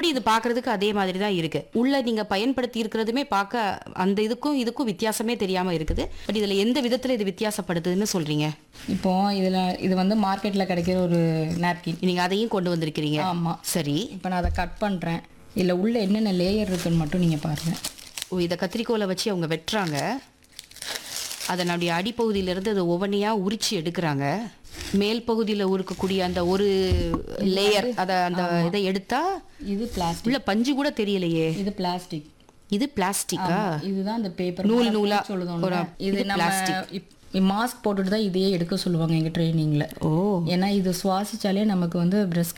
இது பாக்குறதுக்கு அதே மாதிரி தான் இருக்கு உள்ள நீங்க பயன்படுத்தி இருக்கிறதுமே பார்க்க அந்த இதுக்கும் இதுக்கும் வித்தியாசமே தெரியாம இருக்குது பட் இதுல எந்த விதத்துல இது வித்தியாசப்படுதுன்னு சொல்றீங்க இப்போ இதுல இது வந்து மார்க்கெட்ல கிடைக்கிற ஒரு நாப்கின் நீங்க அதையும் கொண்டு வந்திருக்கிறீங்க ஆமா சரி இப்போ நான் அதை கட் பண்றேன் இதுல உள்ள என்னென்ன லேயர் இருக்குன்னு மட்டும் நீங்க பாருங்க ஓ இதை கத்திரிக்கோலை வச்சு அவங்க வெட்டுறாங்க அதை நம்முடைய அடிப்பகுதியிலிருந்து அதை ஒவ்வொன்றையா உரிச்சு எடுக்கிறாங்க மேல் பகுதியில் இருக்கக்கூடிய அந்த ஒரு லேயர் அதை அந்த இதை எடுத்தா இது பிளாஸ்டிக் உள்ள பஞ்சு கூட தெரியலையே இது பிளாஸ்டிக் இது பிளாஸ்டிக்கா இதுதான் அந்த பேப்பர் நூல் நூலா சொல்லுதோம்ல ஒரு- இது இது நம்ம மாஸ்க் போட்டுட்டு தான் இதையே எடுக்க சொல்லுவாங்க எங்க ட்ரைனிங்ல ஓ ஏன்னா இது சுவாசிச்சாலே நமக்கு வந்து பிரஸ்ட்